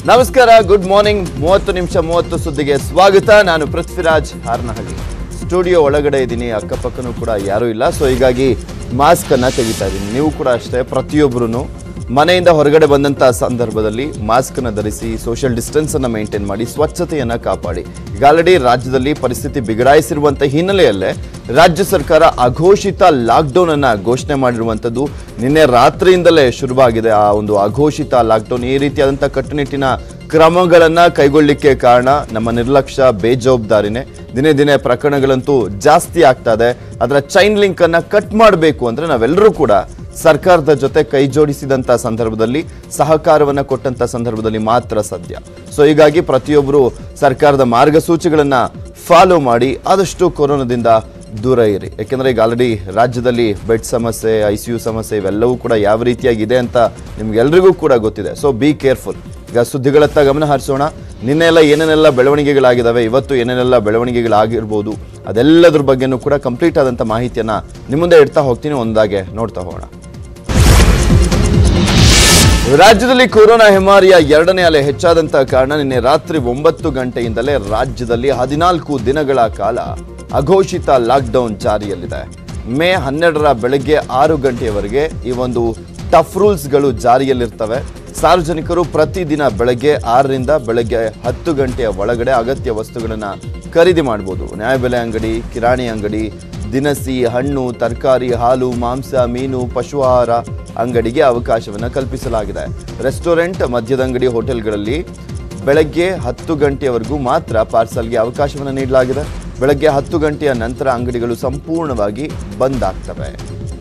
ನಮಸ್ಕಾರ good morning ಮೂವತ್ತು ನಿಮಿಷ ಮೂವತ್ತು ಸುದ್ದಿಗೆ ಸ್ವಾಗತ ನಾನು ಪೃಥ್ವಿರಾಜ್ ಹಾರನಹಳ್ಳಿ ಸ್ಟುಡಿಯೋ ಒಳಗಡೆ ಇದ್ದೀನಿ ಅಕ್ಕಪಕ್ಕನೂ ಕೂಡ ಯಾರೂ ಇಲ್ಲ ಸೊ ಹೀಗಾಗಿ ಮಾಸ್ಕ್ ಅನ್ನ ತೆಗಿತಾ ಇದ್ದೀನಿ ನೀವು ಕೂಡ ಅಷ್ಟೇ ಪ್ರತಿಯೊಬ್ಬರು ಮನೆಯಿಂದ ಹೊರಗಡೆ ಬಂದಂತಹ ಸಂದರ್ಭದಲ್ಲಿ ಮಾಸ್ಕ್ ಅನ್ನ ಧರಿಸಿ ಸೋಷಿಯಲ್ ಡಿಸ್ಟೆನ್ಸ್ ಅನ್ನ ಮೇಂಟೈನ್ ಮಾಡಿ ಸ್ವಚ್ಛತೆಯನ್ನ ಕಾಪಾಡಿ ಈಗ ಆಲ್ರೆಡಿ ರಾಜ್ಯದಲ್ಲಿ ಪರಿಸ್ಥಿತಿ ಬಿಗಡಾಯಿಸಿರುವಂತ ಹಿನ್ನೆಲೆಯಲ್ಲೇ ರಾಜ್ಯ ಸರ್ಕಾರ ಅಘೋಷಿತ ಲಾಕ್ಡೌನ್ ಅನ್ನ ಘೋಷಣೆ ಮಾಡಿರುವಂತದ್ದು ನಿನ್ನೆ ರಾತ್ರಿಯಿಂದಲೇ ಶುರುವಾಗಿದೆ ಆ ಒಂದು ಅಘೋಷಿತ ಲಾಕ್ಡೌನ್ ಈ ರೀತಿಯಾದಂಥ ಕಟ್ಟುನಿಟ್ಟಿನ ಕ್ರಮಗಳನ್ನ ಕೈಗೊಳ್ಳಿಕ್ಕೆ ಕಾರಣ ನಮ್ಮ ನಿರ್ಲಕ್ಷ್ಯ ಬೇಜವಾಬ್ದಾರಿನೇ ದಿನೇ ದಿನೇ ಪ್ರಕರಣಗಳಂತೂ ಜಾಸ್ತಿ ಆಗ್ತಾ ಇದೆ ಅದರ ಚೈನ್ ಲಿಂಕ್ ಅನ್ನ ಕಟ್ ಮಾಡಬೇಕು ಅಂದ್ರೆ ನಾವೆಲ್ಲರೂ ಕೂಡ ಸರ್ಕಾರದ ಜೊತೆ ಕೈ ಜೋಡಿಸಿದಂತ ಸಂದರ್ಭದಲ್ಲಿ ಸಹಕಾರವನ್ನ ಕೊಟ್ಟಂತ ಸಂದರ್ಭದಲ್ಲಿ ಮಾತ್ರ ಸದ್ಯ ಸೊ ಹೀಗಾಗಿ ಪ್ರತಿಯೊಬ್ಬರು ಸರ್ಕಾರದ ಮಾರ್ಗಸೂಚಿಗಳನ್ನ ಫಾಲೋ ಮಾಡಿ ಆದಷ್ಟು ಕೊರೋನಾದಿಂದ ದೂರ ಇರಿ ಯಾಕೆಂದ್ರೆ ಈಗ ಆಲ್ರೆಡಿ ರಾಜ್ಯದಲ್ಲಿ ಬೆಡ್ ಸಮಸ್ಯೆ ಐ ಸಿ ಯು ಸಮಸ್ಯೆ ಇವೆಲ್ಲವೂ ಕೂಡ ಯಾವ ರೀತಿಯಾಗಿದೆ ಅಂತ ನಿಮ್ಗೆಲ್ರಿಗೂ ಕೂಡ ಗೊತ್ತಿದೆ ಸೊ ಬಿ ಕೇರ್ಫುಲ್ ಈಗ ಸುದ್ದಿಗಳತ್ತ ಗಮನ ಹರಿಸೋಣ ನಿನ್ನೆ ಎಲ್ಲ ಏನೇನೆಲ್ಲ ಬೆಳವಣಿಗೆಗಳಾಗಿದ್ದಾವೆ ಇವತ್ತು ಏನೇನೆಲ್ಲ ಬೆಳವಣಿಗೆಗಳಾಗಿರ್ಬೋದು ಅದೆಲ್ಲದ್ರ ಬಗ್ಗೆನೂ ಕೂಡ ಕಂಪ್ಲೀಟ್ ಆದಂಥ ಮಾಹಿತಿಯನ್ನ ನಿಮ್ಮ ಮುಂದೆ ಇಡ್ತಾ ಹೋಗ್ತೀನಿ ಒಂದಾಗೆ ನೋಡ್ತಾ ಹೋಗೋಣ ರಾಜ್ಯದಲ್ಲಿ ಕೊರೋನಾ ಹೆಮಾರಿಯ ಎರಡನೇ ಅಲೆ ಹೆಚ್ಚಾದಂತ ಕಾರಣ ನಿನ್ನೆ ರಾತ್ರಿ ಒಂಬತ್ತು ಗಂಟೆಯಿಂದಲೇ ರಾಜ್ಯದಲ್ಲಿ ಹದಿನಾಲ್ಕು ದಿನಗಳ ಕಾಲ ಅಘೋಷಿತ ಲಾಕ್ಡೌನ್ ಜಾರಿಯಲ್ಲಿದೆ ಮೇ ಹನ್ನೆರಡರ ಬೆಳಗ್ಗೆ ಆರು ಗಂಟೆಯವರೆಗೆ ಈ ಒಂದು ಟಫ್ ರೂಲ್ಸ್ಗಳು ಜಾರಿಯಲ್ಲಿರ್ತವೆ ಸಾರ್ವಜನಿಕರು ಪ್ರತಿದಿನ ಬೆಳಗ್ಗೆ ಆರರಿಂದ ಬೆಳಗ್ಗೆ ಹತ್ತು ಗಂಟೆಯ ಒಳಗಡೆ ಅಗತ್ಯ ವಸ್ತುಗಳನ್ನ ಖರೀದಿ ಮಾಡಬಹುದು ನ್ಯಾಯಬೆಲೆ ಅಂಗಡಿ ಕಿರಾಣಿ ಅಂಗಡಿ ದಿನಸಿ ಹಣ್ಣು ತರಕಾರಿ ಹಾಲು ಮಾಂಸ ಮೀನು ಪಶು ಆಹಾರ ಅಂಗಡಿಗೆ ಅವಕಾಶವನ್ನು ಕಲ್ಪಿಸಲಾಗಿದೆ ರೆಸ್ಟೋರೆಂಟ್ ಮದ್ಯದಂಗಡಿ ಹೋಟೆಲ್ಗಳಲ್ಲಿ ಬೆಳಗ್ಗೆ ಹತ್ತು ಗಂಟೆಯವರೆಗೂ ಮಾತ್ರ ಪಾರ್ಸಲ್ಗೆ ಅವಕಾಶವನ್ನು ನೀಡಲಾಗಿದೆ ಬೆಳಗ್ಗೆ ಹತ್ತು ಗಂಟೆಯ ನಂತರ ಅಂಗಡಿಗಳು ಸಂಪೂರ್ಣವಾಗಿ ಬಂದ್ ಆಗ್ತವೆ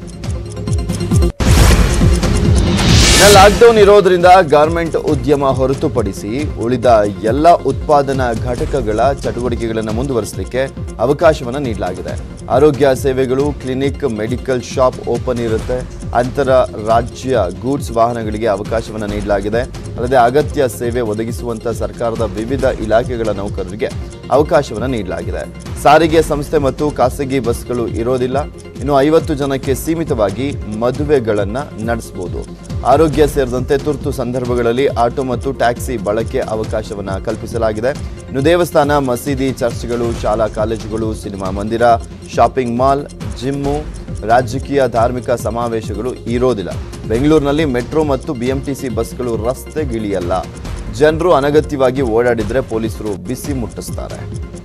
ಇನ್ನು ಲಾಕ್ಡೌನ್ ಇರೋದ್ರಿಂದ ಗಾರ್ಮೆಂಟ್ ಉದ್ಯಮ ಹೊರತುಪಡಿಸಿ ಉಳಿದ ಎಲ್ಲ ಉತ್ಪಾದನಾ ಘಟಕಗಳ ಚಟುವಟಿಕೆಗಳನ್ನು ಮುಂದುವರಿಸಲಿಕ್ಕೆ ಅವಕಾಶವನ್ನು ನೀಡಲಾಗಿದೆ ಆರೋಗ್ಯ ಸೇವೆಗಳು ಕ್ಲಿನಿಕ್ ಮೆಡಿಕಲ್ ಶಾಪ್ ಓಪನ್ ಇರುತ್ತೆ ಅಂತರ ರಾಜ್ಯ ಗೂಡ್ಸ್ ವಾಹನಗಳಿಗೆ ಅವಕಾಶವನ್ನು ನೀಡಲಾಗಿದೆ ಅಲ್ಲದೆ ಅಗತ್ಯ ಸೇವೆ ಒದಗಿಸುವಂತ ಸರ್ಕಾರದ ವಿವಿಧ ಇಲಾಖೆಗಳ ನೌಕರರಿಗೆ ಅವಕಾಶವನ್ನು ನೀಡಲಾಗಿದೆ ಸಾರಿಗೆ ಸಂಸ್ಥೆ ಮತ್ತು ಖಾಸಗಿ ಬಸ್ಗಳು ಇರೋದಿಲ್ಲ ಇನ್ನು ಐವತ್ತು ಜನಕ್ಕೆ ಸೀಮಿತವಾಗಿ ಮದುವೆಗಳನ್ನ ನಡೆಸಬಹುದು ಆರೋಗ್ಯ ಸೇರಿದಂತೆ ತುರ್ತು ಸಂದರ್ಭಗಳಲ್ಲಿ ಆಟೋ ಮತ್ತು ಟ್ಯಾಕ್ಸಿ ಬಳಕೆ ಅವಕಾಶವನ್ನ ಕಲ್ಪಿಸಲಾಗಿದೆ ಇನ್ನು ದೇವಸ್ಥಾನ ಮಸೀದಿ ಚರ್ಚ್ಗಳು ಶಾಲಾ ಕಾಲೇಜುಗಳು ಸಿನಿಮಾ ಮಂದಿರ ಶಾಪಿಂಗ್ ಮಾಲ್ ಜಿಮ್ಮು ರಾಜಕೀಯ ಧಾರ್ಮಿಕ ಸಮಾವೇಶಗಳು ಇರೋದಿಲ್ಲ ಬೆಂಗಳೂರಿನಲ್ಲಿ ಮೆಟ್ರೋ ಮತ್ತು ಬಿಎಂಟಿಸಿ ಬಸ್ಗಳು ರಸ್ತೆಗಿಳಿಯಲ್ಲ ಜನರು ಅನಗತ್ಯವಾಗಿ ಓಡಾಡಿದ್ರೆ ಪೊಲೀಸರು ಬಿಸಿ ಮುಟ್ಟಿಸ್ತಾರೆ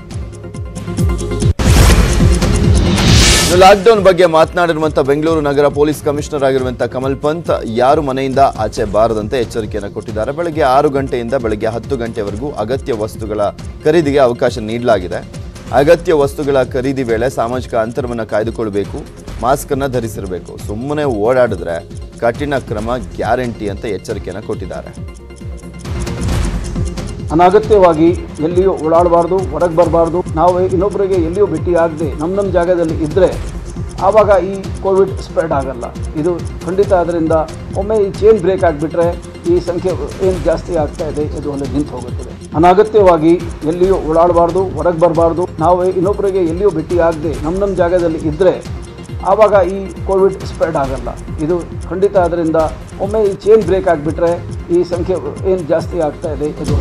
ಇನ್ನು ಲಾಕ್ಡೌನ್ ಬಗ್ಗೆ ಮಾತನಾಡಿರುವಂತ ಬೆಂಗಳೂರು ನಗರ ಪೊಲೀಸ್ ಕಮಿಷನರ್ ಆಗಿರುವಂತ ಕಮಲ್ ಪಂತ್ ಯಾರು ಮನೆಯಿಂದ ಆಚೆ ಬಾರದಂತೆ ಎಚ್ಚರಿಕೆಯನ್ನು ಕೊಟ್ಟಿದ್ದಾರೆ ಬೆಳಗ್ಗೆ ಆರು ಗಂಟೆಯಿಂದ ಬೆಳಗ್ಗೆ ಹತ್ತು ಗಂಟೆವರೆಗೂ ಅಗತ್ಯ ವಸ್ತುಗಳ ಖರೀದಿಗೆ ಅವಕಾಶ ನೀಡಲಾಗಿದೆ ಅಗತ್ಯ ವಸ್ತುಗಳ ಖರೀದಿ ವೇಳೆ ಸಾಮಾಜಿಕ ಅಂತರವನ್ನು ಕಾಯ್ದುಕೊಳ್ಬೇಕು ಮಾಸ್ಕ್ ಅನ್ನ ಧರಿಸಿರಬೇಕು ಸುಮ್ಮನೆ ಓಡಾಡಿದ್ರೆ ಕಠಿಣ ಕ್ರಮ ಗ್ಯಾರಂಟಿ ಅಂತ ಎಚ್ಚರಿಕೆಯನ್ನು ಕೊಟ್ಟಿದ್ದಾರೆ ಅನಗತ್ಯವಾಗಿ ಎಲ್ಲಿಯೂ ಓಡಾಡಬಾರ್ದು ಹೊರಗೆ ಬರಬಾರ್ದು ನಾವು ಇನ್ನೊಬ್ಬರಿಗೆ ಎಲ್ಲಿಯೂ ಭೇಟಿ ಆಗದೆ ನಮ್ಮ ನಮ್ಮ ಜಾಗದಲ್ಲಿ ಇದ್ದರೆ ಆವಾಗ ಈ ಕೋವಿಡ್ ಸ್ಪ್ರೆಡ್ ಆಗಲ್ಲ ಇದು ಖಂಡಿತ ಅದರಿಂದ ಒಮ್ಮೆ ಈ ಚೇನ್ ಬ್ರೇಕ್ ಆಗಿಬಿಟ್ರೆ ಈ ಸಂಖ್ಯೆ ಏನು ಜಾಸ್ತಿ ಆಗ್ತಾ ಇದೆ ಇದು ಒಂದು ನಿಂತು ಹೋಗುತ್ತದೆ ಅನಗತ್ಯವಾಗಿ ಎಲ್ಲಿಯೂ ಓಡಾಡಬಾರ್ದು ಹೊರಗೆ ಬರಬಾರ್ದು ನಾವು ಇನ್ನೊಬ್ಬರಿಗೆ ಎಲ್ಲಿಯೂ ಭೇಟಿ ಆಗದೆ ನಮ್ಮ ನಮ್ಮ ಜಾಗದಲ್ಲಿ ಇದ್ದರೆ ಆವಾಗ ಈ ಕೋವಿಡ್ ಸ್ಪ್ರೆಡ್ ಆಗಲ್ಲ ಇದು ಖಂಡಿತ ಅದರಿಂದ ಒಮ್ಮೆ ಈ ಚೇನ್ ಬ್ರೇಕ್ ಆಗಿಬಿಟ್ರೆ ಈ ಸಂಖ್ಯೆ ಏನು ಜಾಸ್ತಿ ಆಗ್ತಾ ಇದೆ ಇದು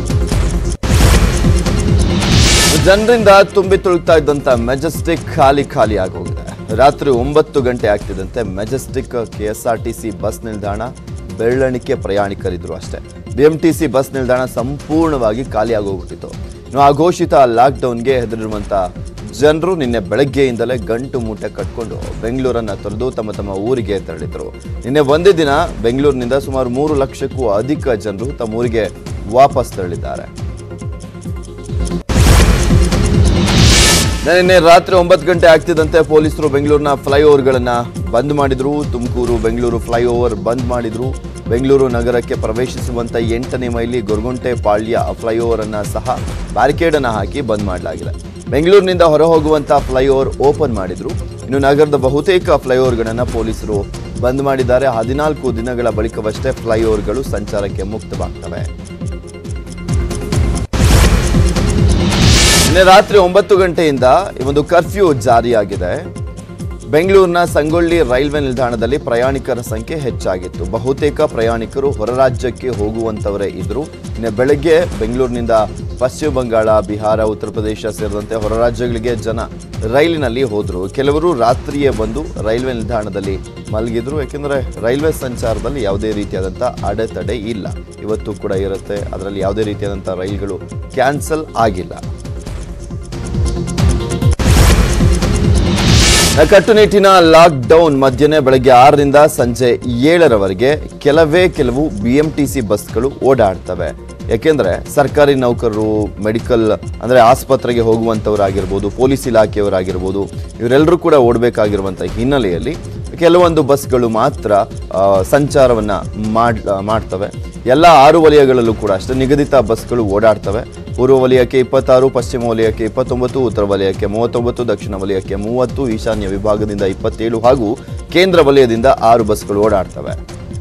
ಜನರಿಂದ ತುಂಬಿ ತುಳುಕ್ತಾ ಇದ್ದಂತ ಮೆಜೆಸ್ಟಿಕ್ ಖಾಲಿ ಖಾಲಿ ಆಗೋಗಿದೆ ರಾತ್ರಿ ಒಂಬತ್ತು ಗಂಟೆ ಆಗ್ತಿದ್ದಂತೆ ಮೆಜೆಸ್ಟಿಕ್ ಕೆಎಸ್ಆರ್ಟಿಸಿ ಬಸ್ ನಿಲ್ದಾಣ ಬೆಳ್ಳಣಿಕೆ ಪ್ರಯಾಣಿಕರಿದ್ರು ಅಷ್ಟೇ ಬಿಎಂಟಿಸಿ ಬಸ್ ನಿಲ್ದಾಣ ಸಂಪೂರ್ಣವಾಗಿ ಖಾಲಿ ಆಗೋಗ್ಬಿಟ್ಟಿತ್ತು ಇನ್ನು ಅಘೋಷಿತ ಲಾಕ್ಡೌನ್ಗೆ ಹೆದರಿರುವಂತ ಜನರು ನಿನ್ನೆ ಬೆಳಗ್ಗೆಯಿಂದಲೇ ಗಂಟು ಮೂಟೆ ಕಟ್ಕೊಂಡು ಬೆಂಗಳೂರನ್ನ ತೊರೆದು ತಮ್ಮ ತಮ್ಮ ಊರಿಗೆ ತೆರಳಿದ್ರು ನಿನ್ನೆ ಒಂದೇ ದಿನ ಬೆಂಗಳೂರಿನಿಂದ ಸುಮಾರು ಮೂರು ಲಕ್ಷಕ್ಕೂ ಅಧಿಕ ಜನರು ತಮ್ಮ ಊರಿಗೆ ವಾಪಸ್ ತೆರಳಿದ್ದಾರೆ ನಿನ್ನೆ ರಾತ್ರಿ ಒಂಬತ್ತು ಗಂಟೆ ಆಗ್ತಿದ್ದಂತೆ ಪೊಲೀಸರು ಬೆಂಗಳೂರಿನ ಫ್ಲೈಓವರ್ಗಳನ್ನ ಬಂದ್ ಮಾಡಿದ್ರು ತುಮಕೂರು ಬೆಂಗಳೂರು ಫ್ಲೈಓವರ್ ಬಂದ್ ಮಾಡಿದ್ರು ಬೆಂಗಳೂರು ನಗರಕ್ಕೆ ಪ್ರವೇಶಿಸುವಂತ ಎಂಟನೇ ಮೈಲಿ ಗೊರಗುಂಟೆ ಪಾಳ್ಯ ಫ್ಲೈಓವರ್ ಅನ್ನ ಸಹ ಬ್ಯಾರಿಕೇಡ್ ಅನ್ನ ಹಾಕಿ ಬಂದ್ ಮಾಡಲಾಗಿದೆ ಬೆಂಗಳೂರಿನಿಂದ ಹೊರ ಹೋಗುವಂತ ಫ್ಲೈಓವರ್ ಓಪನ್ ಮಾಡಿದ್ರು ಇನ್ನು ನಗರದ ಬಹುತೇಕ ಫ್ಲೈಓವರ್ಗಳನ್ನ ಪೊಲೀಸರು ಬಂದ್ ಮಾಡಿದ್ದಾರೆ ಹದಿನಾಲ್ಕು ದಿನಗಳ ಬಳಿಕವಷ್ಟೇ ಫ್ಲೈಓವರ್ಗಳು ಸಂಚಾರಕ್ಕೆ ಮುಕ್ತವಾಗ್ತವೆ ನಿನ್ನೆ ರಾತ್ರಿ ಒಂಬತ್ತು ಗಂಟೆಯಿಂದ ಈ ಒಂದು ಕರ್ಫ್ಯೂ ಜಾರಿಯಾಗಿದೆ ಬೆಂಗಳೂರಿನ ಸಂಗೊಳ್ಳಿ ರೈಲ್ವೆ ನಿಲ್ದಾಣದಲ್ಲಿ ಪ್ರಯಾಣಿಕರ ಸಂಖ್ಯೆ ಹೆಚ್ಚಾಗಿತ್ತು ಬಹುತೇಕ ಪ್ರಯಾಣಿಕರು ಹೊರ ರಾಜ್ಯಕ್ಕೆ ಹೋಗುವಂತವರೇ ಇದ್ರು ಇನ್ನು ಬೆಳಗ್ಗೆ ಬೆಂಗಳೂರಿನಿಂದ ಪಶ್ಚಿಮ ಬಂಗಾಳ ಬಿಹಾರ ಉತ್ತರ ಪ್ರದೇಶ ಸೇರಿದಂತೆ ಹೊರ ರಾಜ್ಯಗಳಿಗೆ ಜನ ರೈಲಿನಲ್ಲಿ ಹೋದ್ರು ಕೆಲವರು ರಾತ್ರಿಯೇ ಬಂದು ರೈಲ್ವೆ ನಿಲ್ದಾಣದಲ್ಲಿ ಮಲಗಿದ್ರು ಯಾಕೆಂದ್ರೆ ರೈಲ್ವೆ ಸಂಚಾರದಲ್ಲಿ ಯಾವುದೇ ರೀತಿಯಾದಂಥ ಅಡೆತಡೆ ಇಲ್ಲ ಇವತ್ತು ಕೂಡ ಇರುತ್ತೆ ಅದರಲ್ಲಿ ಯಾವುದೇ ರೀತಿಯಾದಂಥ ರೈಲ್ಗಳು ಕ್ಯಾನ್ಸಲ್ ಆಗಿಲ್ಲ ಕಟ್ಟುನಿಟ್ಟಿನ ಲಾಕ್ ಡೌನ್ ಮಧ್ಯೆ ಬೆಳಗ್ಗೆ ಆರರಿಂದ ಸಂಜೆ ಏಳರವರೆಗೆ ಕೆಲವೇ ಕೆಲವು ಬಿಎಂಟಿಸಿ ಬಸ್ಗಳು ಓಡಾಡ್ತವೆ ಯಾಕೆಂದ್ರೆ ಸರ್ಕಾರಿ ನೌಕರರು ಮೆಡಿಕಲ್ ಅಂದ್ರೆ ಆಸ್ಪತ್ರೆಗೆ ಹೋಗುವಂತವರಾಗಿರ್ಬೋದು ಪೊಲೀಸ್ ಇಲಾಖೆಯವರಾಗಿರ್ಬೋದು ಇವರೆಲ್ಲರೂ ಕೂಡ ಓಡಬೇಕಾಗಿರುವಂಥ ಹಿನ್ನೆಲೆಯಲ್ಲಿ ಕೆಲವೊಂದು ಬಸ್ಗಳು ಮಾತ್ರ ಆ, ಸಂಚಾರವನ್ನ ಮಾಡ್ ಮಾಡ್ತವೆ ಎಲ್ಲ ಆರು ವಲಯಗಳಲ್ಲೂ ಕೂಡ ಅಷ್ಟೇ ನಿಗದಿತ ಬಸ್ಗಳು ಓಡಾಡ್ತವೆ ಪೂರ್ವ ವಲಯಕ್ಕೆ ಇಪ್ಪತ್ತಾರು ಪಶ್ಚಿಮ ವಲಯಕ್ಕೆ ಇಪ್ಪತ್ತೊಂಬತ್ತು ಉತ್ತರ ವಲಯಕ್ಕೆ ಮೂವತ್ತೊಂಬತ್ತು ದಕ್ಷಿಣ ವಲಯಕ್ಕೆ ಮೂವತ್ತು ಈಶಾನ್ಯ ವಿಭಾಗದಿಂದ ಇಪ್ಪತ್ತೇಳು ಹಾಗೂ ಕೇಂದ್ರ ವಲಯದಿಂದ ಆರು ಬಸ್ಗಳು ಓಡಾಡ್ತವೆ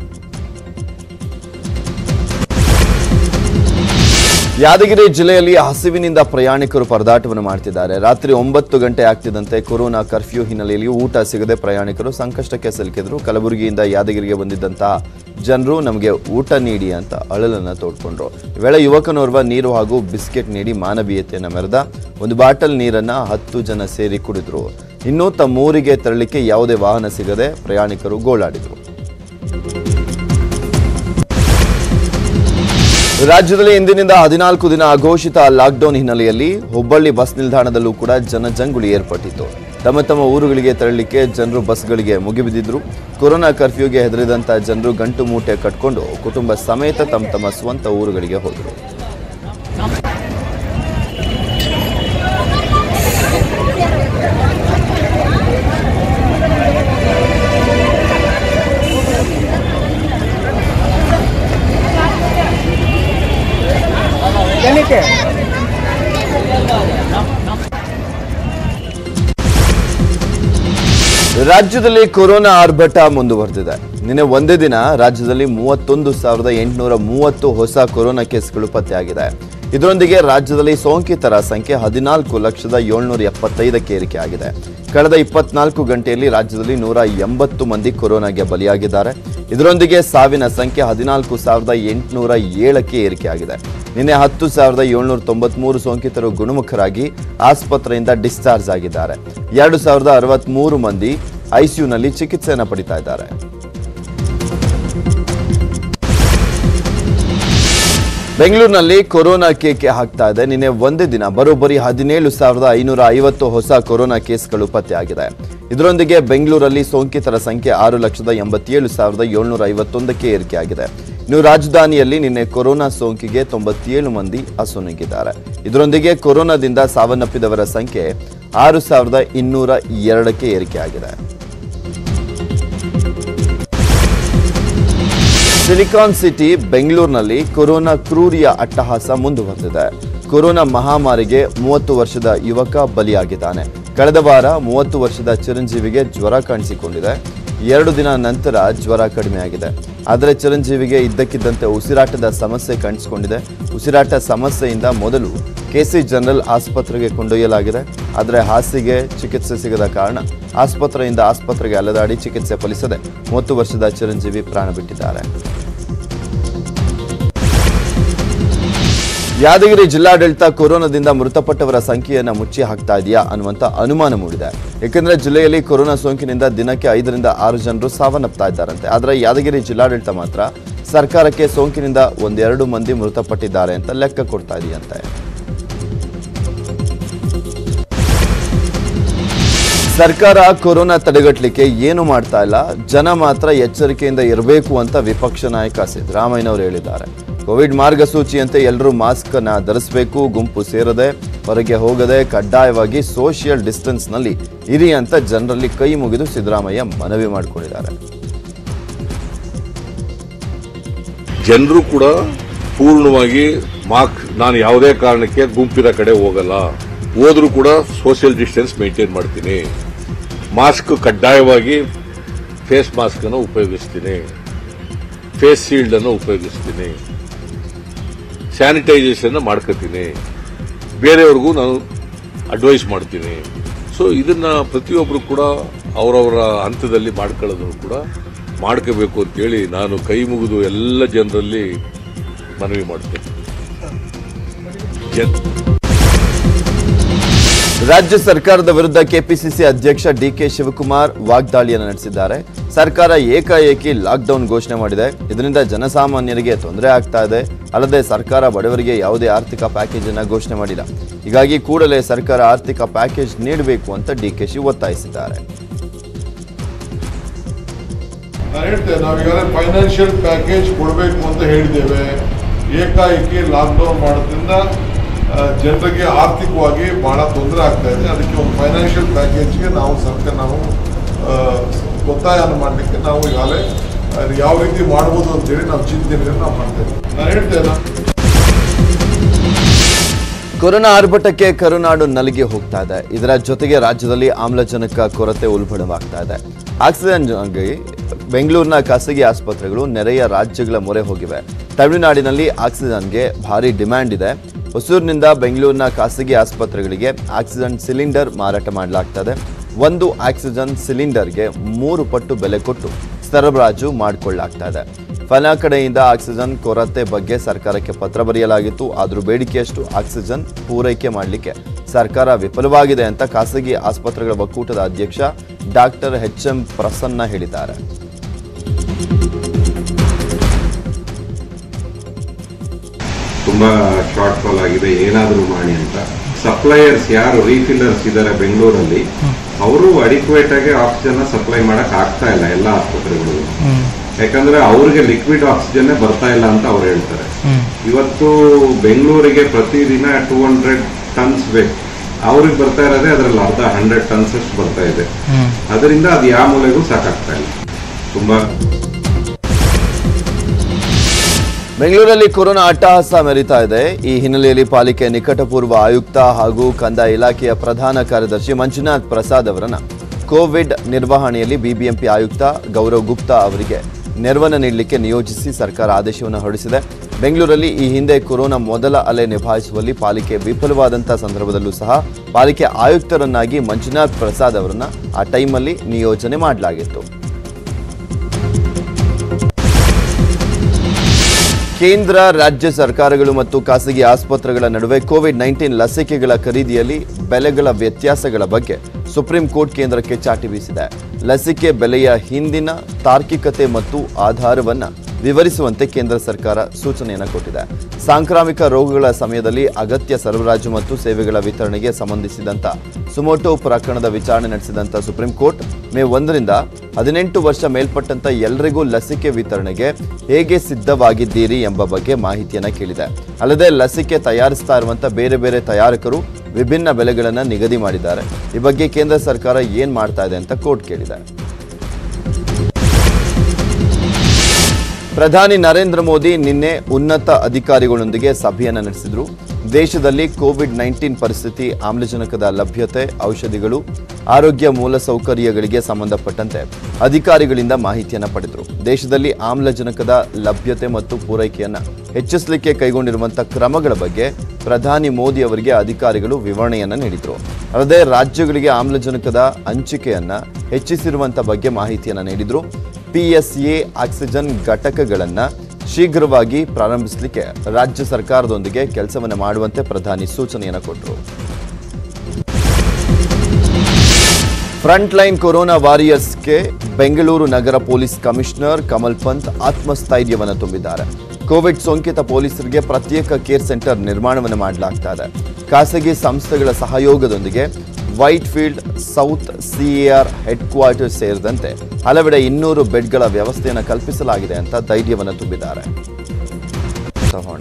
ಯಾದಗಿರಿ ಜಿಲ್ಲೆಯಲ್ಲಿ ಹಸಿವಿನಿಂದ ಪ್ರಯಾಣಿಕರು ಪರದಾಟವನ್ನು ಮಾಡ್ತಿದ್ದಾರೆ ರಾತ್ರಿ ಒಂಬತ್ತು ಗಂಟೆ ಆಗ್ತಿದ್ದಂತೆ ಕೊರೋನಾ ಕರ್ಫ್ಯೂ ಹಿನ್ನೆಲೆಯಲ್ಲಿ ಊಟ ಸಿಗದೆ ಪ್ರಯಾಣಿಕರು ಸಂಕಷ್ಟಕ್ಕೆ ಸಿಲುಕಿದ್ರು ಕಲಬುರಗಿಯಿಂದ ಯಾದಗಿರಿಗೆ ಬಂದಿದ್ದಂತಹ ಜನರು ನಮಗೆ ಊಟ ನೀಡಿ ಅಂತ ಅಳಲನ್ನ ತೋಡ್ಕೊಂಡ್ರು ಈ ವೇಳೆ ಯುವಕನೋರ್ವ ನೀರು ಹಾಗೂ ಬಿಸ್ಕೆಟ್ ನೀಡಿ ಮಾನವೀಯತೆಯನ್ನು ಮೆರೆದ ಒಂದು ಬಾಟಲ್ ನೀರನ್ನ ಹತ್ತು ಜನ ಸೇರಿ ಕುಡಿದ್ರು ಇನ್ನು ತಮ್ಮೂರಿಗೆ ತೆರಳಿಕ್ಕೆ ಯಾವುದೇ ವಾಹನ ಸಿಗದೆ ಪ್ರಯಾಣಿಕರು ಗೋಳಾಡಿದ್ರು ರಾಜ್ಯದಲ್ಲಿ ಇಂದಿನಿಂದ ಹದಿನಾಲ್ಕು ದಿನ ಅಘೋಷಿತ ಲಾಕ್ಡೌನ್ ಹಿನ್ನೆಲೆಯಲ್ಲಿ ಹುಬ್ಬಳ್ಳಿ ಬಸ್ ನಿಲ್ದಾಣದಲ್ಲೂ ಕೂಡ ಜನಜಂಗುಳಿ ಏರ್ಪಟ್ಟಿತ್ತು ತಮ್ಮ ತಮ್ಮ ಊರುಗಳಿಗೆ ತೆರಳಲಿಕ್ಕೆ ಜನರು ಬಸ್ಗಳಿಗೆ ಮುಗಿಬಿದ್ದಿದ್ರು ಕೊರೋನಾ ಕರ್ಫ್ಯೂಗೆ ಹೆದರಿದಂತ ಜನರು ಗಂಟು ಮೂಟೆ ಕಟ್ಕೊಂಡು ಕುಟುಂಬ ಸಮೇತ ತಮ್ಮ ತಮ್ಮ ಸ್ವಂತ ಊರುಗಳಿಗೆ ಹೋದರು ರಾಜ್ಯದಲ್ಲಿ ಕೊರೋನಾ ಆರ್ಭಟ ಮುಂದುವರೆದಿದೆ ನಿನ್ನೆ ಒಂದೇ ದಿನ ರಾಜ್ಯದಲ್ಲಿ ಮೂವತ್ತೊಂದು ಸಾವಿರದ ಎಂಟುನೂರ ಮೂವತ್ತು ಹೊಸ ಕೊರೋನಾ ಕೇಸ್ಗಳು ಪತ್ತೆಯಾಗಿದೆ ಇದರೊಂದಿಗೆ ರಾಜ್ಯದಲ್ಲಿ ಸೋಂಕಿತರ ಸಂಖ್ಯೆ ಹದಿನಾಲ್ಕು ಲಕ್ಷದ ಏಳ್ನೂರ ಎಪ್ಪತ್ತೈದಕ್ಕೆ ಏರಿಕೆ ಆಗಿದೆ ಕಳೆದ ಇಪ್ಪತ್ನಾಲ್ಕು ಗಂಟೆಯಲ್ಲಿ ರಾಜ್ಯದಲ್ಲಿ ನೂರ ಎಂಬತ್ತು ಮಂದಿ ಕೊರೋನಾಗೆ ಬಲಿಯಾಗಿದ್ದಾರೆ ಇದರೊಂದಿಗೆ ಸಾವಿನ ಸಂಖ್ಯೆ ಹದಿನಾಲ್ಕು ಸಾವಿರದ ಎಂಟುನೂರ ಏಳಕ್ಕೆ ಏರಿಕೆಯಾಗಿದೆ ನಿನ್ನೆ ಹತ್ತು ಸಾವಿರದ ಏಳ್ನೂರ ತೊಂಬತ್ಮೂರು ಸೋಂಕಿತರು ಗುಣಮುಖರಾಗಿ ಆಸ್ಪತ್ರೆಯಿಂದ ಡಿಸ್ಚಾರ್ಜ್ ಆಗಿದ್ದಾರೆ ಎರಡು ಸಾವಿರದ ಅರವತ್ಮೂರು ಮಂದಿ ಐಸಿಯುನಲ್ಲಿ ಚಿಕಿತ್ಸೆಯನ್ನು ಪಡಿತಾ ಇದ್ದಾರೆ ಬೆಂಗಳೂರಿನಲ್ಲಿ ಕೊರೋನಾ ಕೇಕೆ ಹಾಕ್ತಾ ಇದೆ ನಿನ್ನೆ ಒಂದೇ ದಿನ ಬರೋಬ್ಬರಿ ಹದಿನೇಳು ಸಾವಿರದ ಐನೂರ ಐವತ್ತು ಹೊಸ ಕೊರೋನಾ ಕೇಸ್ಗಳು ಪತ್ತೆಯಾಗಿದೆ ಇದರೊಂದಿಗೆ ಬೆಂಗಳೂರಲ್ಲಿ ಸೋಂಕಿತರ ಸಂಖ್ಯೆ ಆರು ಲಕ್ಷದ ಎಂಬತ್ತೇಳು ಸಾವಿರದ ಏಳ್ನೂರ ಐವತ್ತೊಂದಕ್ಕೆ ಏರಿಕೆಯಾಗಿದೆ ಇನ್ನು ರಾಜಧಾನಿಯಲ್ಲಿ ನಿನ್ನೆ ಕೊರೋನಾ ಸೋಂಕಿಗೆ ತೊಂಬತ್ತೇಳು ಮಂದಿ ಅಸುನೀಗಿದ್ದಾರೆ ಇದರೊಂದಿಗೆ ಕೊರೋನಾದಿಂದ ಸಾವನ್ನಪ್ಪಿದವರ ಸಂಖ್ಯೆ ಆರು ಸಾವಿರದ ಇನ್ನೂರ ಎರಡಕ್ಕೆ ಏರಿಕೆಯಾಗಿದೆ ಸಿಲಿಕಾನ್ ಸಿಟಿ ಬೆಂಗಳೂರಿನಲ್ಲಿ ಕೊರೋನಾ ಕ್ರೂರಿಯ ಅಟ್ಟಹಾಸ ಮುಂದುವರೆದಿದೆ ಕೊರೋನಾ ಮಹಾಮಾರಿಗೆ ಮೂವತ್ತು ವರ್ಷದ ಯುವಕ ಬಲಿಯಾಗಿದ್ದಾನೆ ಕಳೆದ ವಾರ ಮೂವತ್ತು ವರ್ಷದ ಚಿರಂಜೀವಿಗೆ ಜ್ವರ ಕಾಣಿಸಿಕೊಂಡಿದೆ ಎರಡು ದಿನ ನಂತರ ಜ್ವರ ಕಡಿಮೆಯಾಗಿದೆ ಆದರೆ ಚಿರಂಜೀವಿಗೆ ಇದ್ದಕ್ಕಿದ್ದಂತೆ ಉಸಿರಾಟದ ಸಮಸ್ಯೆ ಕಾಣಿಸಿಕೊಂಡಿದೆ ಉಸಿರಾಟ ಸಮಸ್ಯೆಯಿಂದ ಮೊದಲು ಕೆಸಿ ಜನರಲ್ ಆಸ್ಪತ್ರೆಗೆ ಕೊಂಡೊಯ್ಯಲಾಗಿದೆ ಆದರೆ ಹಾಸಿಗೆ ಚಿಕಿತ್ಸೆ ಸಿಗದ ಕಾರಣ ಆಸ್ಪತ್ರೆಯಿಂದ ಆಸ್ಪತ್ರೆಗೆ ಅಲೆದಾಡಿ ಚಿಕಿತ್ಸೆ ಫಲಿಸದೆ ಮೂವತ್ತು ವರ್ಷದ ಚಿರಂಜೀವಿ ಪ್ರಾಣ ಬಿಟ್ಟಿದ್ದಾರೆ ಯಾದಗಿರಿ ಜಿಲ್ಲಾಡಳಿತ ಕೊರೋನಾದಿಂದ ಮೃತಪಟ್ಟವರ ಸಂಖ್ಯೆಯನ್ನು ಮುಚ್ಚಿ ಹಾಕ್ತಾ ಇದೆಯಾ ಅನ್ನುವಂತ ಅನುಮಾನ ಮೂಡಿದೆ ಯಾಕೆಂದ್ರೆ ಜಿಲ್ಲೆಯಲ್ಲಿ ಕೊರೋನಾ ಸೋಂಕಿನಿಂದ ದಿನಕ್ಕೆ ಐದರಿಂದ ಆರು ಜನರು ಸಾವನ್ನಪ್ತಾ ಇದ್ದಾರಂತೆ ಆದರೆ ಯಾದಗಿರಿ ಜಿಲ್ಲಾಡಳಿತ ಮಾತ್ರ ಸರ್ಕಾರಕ್ಕೆ ಸೋಂಕಿನಿಂದ ಒಂದೆರಡು ಮಂದಿ ಮೃತಪಟ್ಟಿದ್ದಾರೆ ಅಂತ ಲೆಕ್ಕ ಕೊಡ್ತಾ ಇದೆಯಂತೆ ಸರ್ಕಾರ ಕೊರೋನಾ ತಡೆಗಟ್ಟಲಿಕ್ಕೆ ಏನು ಮಾಡ್ತಾ ಇಲ್ಲ ಜನ ಮಾತ್ರ ಎಚ್ಚರಿಕೆಯಿಂದ ಇರಬೇಕು ಅಂತ ವಿಪಕ್ಷ ನಾಯಕ ಸಿದ್ದರಾಮಯ್ಯನವರು ಹೇಳಿದ್ದಾರೆ ಕೋವಿಡ್ ಮಾರ್ಗಸೂಚಿಯಂತೆ ಎಲ್ಲರೂ ಮಾಸ್ಕ್ ಅನ್ನ ಧರಿಸಬೇಕು ಗುಂಪು ಸೇರದೆ ಹೊರಗೆ ಹೋಗದೆ ಕಡ್ಡಾಯವಾಗಿ ಸೋಷಿಯಲ್ ಡಿಸ್ಟೆನ್ಸ್ ನಲ್ಲಿ ಇರಿ ಅಂತ ಜನರಲ್ಲಿ ಕೈ ಮುಗಿದು ಸಿದ್ದರಾಮಯ್ಯ ಮನವಿ ಮಾಡಿಕೊಂಡಿದ್ದಾರೆ ಜನರು ಕೂಡ ಪೂರ್ಣವಾಗಿ ಮಾರ್ಕ್ ನಾನು ಯಾವುದೇ ಕಾರಣಕ್ಕೆ ಗುಂಪಿನ ಕಡೆ ಹೋಗಲ್ಲ ಹೋದ್ರೂ ಕೂಡ ಸೋಷಿಯಲ್ ಡಿಸ್ಟೆನ್ಸ್ ಮೇಂಟೈನ್ ಮಾಡ್ತೀನಿ ಮಾಸ್ಕ್ ಕಡ್ಡಾಯವಾಗಿ ಫೇಸ್ ಮಾಸ್ಕ್ ಅನ್ನು ಉಪಯೋಗಿಸ್ತೀನಿ ಫೇಸ್ ಶೀಲ್ಡ್ ಅನ್ನು ಉಪಯೋಗಿಸ್ತೀನಿ ಸ್ಯಾನಿಟೈಸೇಷನ್ ಮಾಡ್ಕೋತೀನಿ ಬೇರೆಯವ್ರಿಗೂ ನಾನು ಅಡ್ವೈಸ್ ಮಾಡ್ತೀನಿ ಸೊ ಇದನ್ನ ಪ್ರತಿಯೊಬ್ಬರು ಕೂಡ ಅವರವರ ಹಂತದಲ್ಲಿ ಮಾಡ್ಕೊಳ್ಳೋದನ್ನು ಕೂಡ ಮಾಡ್ಕೋಬೇಕು ಅಂತೇಳಿ ನಾನು ಕೈ ಮುಗಿದು ಎಲ್ಲ ಜನರಲ್ಲಿ ಮನವಿ ಮಾಡ್ತೇನೆ ಜನ್ ರಾಜ್ಯ ಸರ್ಕಾರದ ವಿರುದ್ಧ ಕೆಪಿಸಿಸಿ ಅಧ್ಯಕ್ಷ ಡಿಕೆ ಶಿವಕುಮಾರ್ ವಾಗ್ದಾಳಿಯನ್ನು ನಡೆಸಿದ್ದಾರೆ ಸರ್ಕಾರ ಏಕಾಏಕಿ ಲಾಕ್ಡೌನ್ ಘೋಷಣೆ ಮಾಡಿದೆ ಇದರಿಂದ ಜನಸಾಮಾನ್ಯರಿಗೆ ತೊಂದರೆ ಆಗ್ತಾ ಇದೆ ಅಲ್ಲದೆ ಸರ್ಕಾರ ಬಡವರಿಗೆ ಯಾವುದೇ ಆರ್ಥಿಕ ಪ್ಯಾಕೇಜ್ ಅನ್ನ ಘೋಷಣೆ ಮಾಡಿಲ್ಲ ಹೀಗಾಗಿ ಕೂಡಲೇ ಸರ್ಕಾರ ಆರ್ಥಿಕ ಪ್ಯಾಕೇಜ್ ನೀಡಬೇಕು ಅಂತ ಡಿಕೆಶಿ ಒತ್ತಾಯಿಸಿದ್ದಾರೆ ನಾನು ಹೇಳ್ತೇನೆ ನಾವೀಗಾಗಲೇ ಫೈನಾನ್ಷಿಯಲ್ ಪ್ಯಾಕೇಜ್ ಕೊಡಬೇಕು ಅಂತ ಹೇಳಿದ್ದೇವೆ ಏಕಾಏಕಿ ಲಾಕ್ಡೌನ್ ಮಾಡೋದ್ರಿಂದ ಆ, ಜನರಿಗೆ ಆರ್ಥಿಕವಾಗಿ ಬಹಳ ತೊಂದರೆ ಆಗ್ತಾ ಇದೆ ಅದಕ್ಕೆ ಒಂದು ಫೈನಾನ್ಷಿಯಲ್ ಪ್ಯಾಕೇಜ್ಗೆ ನಾವು ಸರ್ಕಾರ ನಾವು ಆ, ಒತ್ತಾಯವನ್ನು ಮಾಡಲಿಕ್ಕೆ ನಾವು ಈಗಾಗಲೇ ಅದು ಯಾವ ರೀತಿ ಮಾಡ್ಬೋದು ಅಂತೇಳಿ ನಾವು ಚಿಂತನೆಯನ್ನು ನಾವು ಮಾಡ್ತೇವೆ ನಾನು ಹೇಳ್ತೇನೆ ಕೊರೋನಾ ಆರ್ಭಟಕ್ಕೆ ಕರುನಾಡು ನಲಿಗೆ ಹೋಗ್ತಾ ಇದೆ ಇದರ ಜೊತೆಗೆ ರಾಜ್ಯದಲ್ಲಿ ಆಮ್ಲಜನಕ ಕೊರತೆ ಉಲ್ಬಣವಾಗ್ತಾ ಇದೆ ಆಕ್ಸಿಜನ್ಗೆ ಬೆಂಗಳೂರಿನ ಖಾಸಗಿ ಆಸ್ಪತ್ರೆಗಳು ನೆರೆಯ ರಾಜ್ಯಗಳ ಮೊರೆ ಹೋಗಿವೆ ತಮಿಳುನಾಡಿನಲ್ಲಿ ಆಕ್ಸಿಜನ್ಗೆ ಭಾರಿ ಡಿಮ್ಯಾಂಡ್ ಇದೆ ಹೊಸೂರಿನಿಂದ ಬೆಂಗಳೂರಿನ ಖಾಸಗಿ ಆಸ್ಪತ್ರೆಗಳಿಗೆ ಆಕ್ಸಿಜನ್ ಸಿಲಿಂಡರ್ ಮಾರಾಟ ಮಾಡಲಾಗ್ತದೆ ಒಂದು ಆಕ್ಸಿಜನ್ ಸಿಲಿಂಡರ್ಗೆ ಮೂರು ಪಟ್ಟು ಬೆಲೆ ಕೊಟ್ಟು ಸರಬರಾಜು ಮಾಡಿಕೊಳ್ಳಲಾಗ್ತಾ ಇದೆ ಫನ ಕಡೆಯಿಂದ ಆಕ್ಸಿಜನ್ ಕೊರತೆ ಬಗ್ಗೆ ಸರ್ಕಾರಕ್ಕೆ ಪತ್ರ ಬರೆಯಲಾಗಿತ್ತು ಆದರೂ ಬೇಡಿಕೆಯಷ್ಟು ಆಕ್ಸಿಜನ್ ಪೂರೈಕೆ ಮಾಡಲಿಕ್ಕೆ ಸರ್ಕಾರ ವಿಫಲವಾಗಿದೆ ಅಂತ ಖಾಸಗಿ ಆಸ್ಪತ್ರೆಗಳ ಒಕ್ಕೂಟದ ಅಧ್ಯಕ್ಷ ಡಾಕ್ಟರ್ ಎಚ್ ಎಂ ಪ್ರಸನ್ನ ಹೇಳಿದ್ದಾರೆ ತುಂಬಾ ಶಾರ್ಟ್ ಫಾಲ್ ಆಗಿದೆ ಏನಾದರೂ ಮಾಡಿ ಅಂತ ಸಪ್ಲೈಯರ್ಸ್ ಯಾರು ರೀಫಿಲ್ಲರ್ಸ್ ಇದ್ದಾರೆ ಬೆಂಗಳೂರಲ್ಲಿ ಅವರು ಅಡಿಕ್ವೇಟ್ ಆಗಿ ಆಕ್ಸಿಜನ್ ಸಪ್ಲೈ ಮಾಡಕ್ ಆಗ್ತಾ ಇಲ್ಲ ಎಲ್ಲ ಆಸ್ಪತ್ರೆಗಳು ಯಾಕಂದ್ರೆ ಅವ್ರಿಗೆ ಲಿಕ್ವಿಡ್ ಆಕ್ಸಿಜನ್ ಬರ್ತಾ ಇಲ್ಲ ಅಂತ ಅವ್ರು ಹೇಳ್ತಾರೆ ಇವತ್ತು ಬೆಂಗಳೂರಿಗೆ ಪ್ರತಿದಿನ ಟೂ ಹಂಡ್ರೆಡ್ ಟನ್ಸ್ ಬೇಕು ಅವ್ರಿಗೆ ಬರ್ತಾ ಇರೋದೇ ಅದರಲ್ಲಿ ಅರ್ಧ ಹಂಡ್ರೆಡ್ ಟನ್ಸ್ ಅಷ್ಟು ಬರ್ತಾ ಇದೆ ಅದರಿಂದ ಅದು ಯಾವ ಮೂಲೆಗೂ ಸಾಕಾಗ್ತಾ ಇಲ್ಲ ತುಂಬಾ ಬೆಂಗಳೂರಲ್ಲಿ ಕೊರೋನಾ ಅಟ್ಟಹಾಸ ಮೆರಿತಾ ಇದೆ ಈ ಹಿನ್ನೆಲೆಯಲ್ಲಿ ಪಾಲಿಕೆ ನಿಕಟಪೂರ್ವ ಆಯುಕ್ತ ಹಾಗೂ ಕಂದಾಯ ಇಲಾಖೆಯ ಪ್ರಧಾನ ಕಾರ್ಯದರ್ಶಿ ಮಂಜುನಾಥ್ ಪ್ರಸಾದ್ ಅವರನ್ನ ಕೋವಿಡ್ ನಿರ್ವಹಣೆಯಲ್ಲಿ ಬಿಬಿಎಂಪಿ ಆಯುಕ್ತ ಗೌರವ್ ಗುಪ್ತಾ ಅವರಿಗೆ ನೆರವನ್ನು ನೀಡಲಿಕ್ಕೆ ನಿಯೋಜಿಸಿ ಸರ್ಕಾರ ಆದೇಶವನ್ನು ಹೊರಡಿಸಿದೆ ಬೆಂಗಳೂರಲ್ಲಿ ಈ ಹಿಂದೆ ಕೊರೋನಾ ಮೊದಲ ಅಲೆ ನಿಭಾಯಿಸುವಲ್ಲಿ ಪಾಲಿಕೆ ವಿಫಲವಾದಂಥ ಸಂದರ್ಭದಲ್ಲೂ ಸಹ ಪಾಲಿಕೆ ಆಯುಕ್ತರನ್ನಾಗಿ ಮಂಜುನಾಥ್ ಪ್ರಸಾದ್ ಅವರನ್ನ ಆ ಟೈಮಲ್ಲಿ ನಿಯೋಜನೆ ಮಾಡಲಾಗಿತ್ತು ಕೇಂದ್ರ ರಾಜ್ಯ ಸರ್ಕಾರಗಳು ಮತ್ತು ಖಾಸಗಿ ಆಸ್ಪತ್ರೆಗಳ ನಡುವೆ ಕೋವಿಡ್ ನೈನ್ಟೀನ್ ಲಸಿಕೆಗಳ ಖರೀದಿಯಲ್ಲಿ ಬೆಲೆಗಳ ವ್ಯತ್ಯಾಸಗಳ ಬಗ್ಗೆ ಸುಪ್ರೀಂ ಕೋರ್ಟ್ ಕೇಂದ್ರಕ್ಕೆ ಚಾಟಿ ಬೀಸಿದೆ ಲಸಿಕೆ ಬೆಲೆಯ ಹಿಂದಿನ ತಾರ್ಕಿಕತೆ ಮತ್ತು ಆಧಾರವನ್ನ ವಿವರಿಸುವಂತೆ ಕೇಂದ್ರ ಸರ್ಕಾರ ಸೂಚನೆಯನ್ನು ಕೊಟ್ಟಿದೆ ಸಾಂಕ್ರಾಮಿಕ ರೋಗಗಳ ಸಮಯದಲ್ಲಿ ಅಗತ್ಯ ಸರಬರಾಜು ಮತ್ತು ಸೇವೆಗಳ ವಿತರಣೆಗೆ ಸಂಬಂಧಿಸಿದಂತ ಸುಮೋಟೋ ಪ್ರಕರಣದ ವಿಚಾರಣೆ ನಡೆಸಿದಂತ ಸುಪ್ರೀಂ ಕೋರ್ಟ್ ಮೇ ಒಂದರಿಂದ ಹದಿನೆಂಟು ವರ್ಷ ಮೇಲ್ಪಟ್ಟಂತ ಎಲ್ಲರಿಗೂ ಲಸಿಕೆ ವಿತರಣೆಗೆ ಹೇಗೆ ಸಿದ್ಧವಾಗಿದ್ದೀರಿ ಎಂಬ ಬಗ್ಗೆ ಮಾಹಿತಿಯನ್ನ ಕೇಳಿದೆ ಅಲ್ಲದೆ ಲಸಿಕೆ ತಯಾರಿಸ್ತಾ ಇರುವಂತ ಬೇರೆ ಬೇರೆ ತಯಾರಕರು ವಿಭಿನ್ನ ಬೆಲೆಗಳನ್ನು ನಿಗದಿ ಮಾಡಿದ್ದಾರೆ ಈ ಬಗ್ಗೆ ಕೇಂದ್ರ ಸರ್ಕಾರ ಏನ್ ಮಾಡ್ತಾ ಇದೆ ಅಂತ ಕೋರ್ಟ್ ಕೇಳಿದೆ ಪ್ರಧಾನಿ ನರೇಂದ್ರ ಮೋದಿ ನಿನ್ನೆ ಉನ್ನತ ಅಧಿಕಾರಿಗಳೊಂದಿಗೆ ಸಭೆಯನ್ನು ನಡೆಸಿದರು ದೇಶದಲ್ಲಿ ಕೋವಿಡ್ ನೈನ್ಟೀನ್ ಪರಿಸ್ಥಿತಿ ಆಮ್ಲಜನಕದ ಲಭ್ಯತೆ ಔಷಧಿಗಳು ಆರೋಗ್ಯ ಮೂಲಸೌಕರ್ಯಗಳಿಗೆ ಸಂಬಂಧಪಟ್ಟಂತೆ ಅಧಿಕಾರಿಗಳಿಂದ ಮಾಹಿತಿಯನ್ನು ಪಡೆದರು ದೇಶದಲ್ಲಿ ಆಮ್ಲಜನಕದ ಲಭ್ಯತೆ ಮತ್ತು ಪೂರೈಕೆಯನ್ನು ಹೆಚ್ಚಿಸಲಿಕ್ಕೆ ಕೈಗೊಂಡಿರುವಂತಹ ಕ್ರಮಗಳ ಬಗ್ಗೆ ಪ್ರಧಾನಿ ಮೋದಿ ಅವರಿಗೆ ಅಧಿಕಾರಿಗಳು ವಿವರಣೆಯನ್ನು ನೀಡಿದರು ಅಲ್ಲದೆ ರಾಜ್ಯಗಳಿಗೆ ಆಮ್ಲಜನಕದ ಹಂಚಿಕೆಯನ್ನ ಹೆಚ್ಚಿಸಿರುವಂತ ಬಗ್ಗೆ ಮಾಹಿತಿಯನ್ನು ನೀಡಿದರು ಪಿಎಸ್ಎ ಆಕ್ಸಿಜನ್ ಘಟಕಗಳನ್ನು ಶೀಘ್ರವಾಗಿ ಪ್ರಾರಂಭಿಸಲಿಕ್ಕೆ ರಾಜ್ಯ ಸರ್ಕಾರದೊಂದಿಗೆ ಕೆಲಸವನ್ನು ಮಾಡುವಂತೆ ಪ್ರಧಾನಿ ಸೂಚನೆಯನ್ನು ಕೊಟ್ಟರು ಫ್ರಂಟ್ ಲೈನ್ ಕೊರೋನಾ ವಾರಿಯರ್ಸ್ಗೆ ಬೆಂಗಳೂರು ನಗರ ಪೊಲೀಸ್ ಕಮಿಷನರ್ ಕಮಲ್ ಪಂತ್ ಆತ್ಮಸ್ಥೈರ್ಯವನ್ನು ತುಂಬಿದ್ದಾರೆ ಕೋವಿಡ್ ಸೋಂಕಿತ ಪೊಲೀಸರಿಗೆ ಪ್ರತ್ಯೇಕ ಕೇರ್ ಸೆಂಟರ್ ನಿರ್ಮಾಣವನ್ನು ಮಾಡಲಾಗ್ತಾ ಇದೆ ಖಾಸಗಿ ಸಂಸ್ಥೆಗಳ ಸಹಯೋಗದೊಂದಿಗೆ Whitefield south CAR headquarter ಸೇರಿದಂತೆ ಹಲವೆಡೆ ಇನ್ನೂರು ಬೆಡ್ಗಳ ವ್ಯವಸ್ಥೆಯನ್ನು ಕಲ್ಪಿಸಲಾಗಿದೆ ಅಂತ ಧೈರ್ಯವನ್ನು ತುಂಬಿದ್ದಾರೆ ತಗೋಣ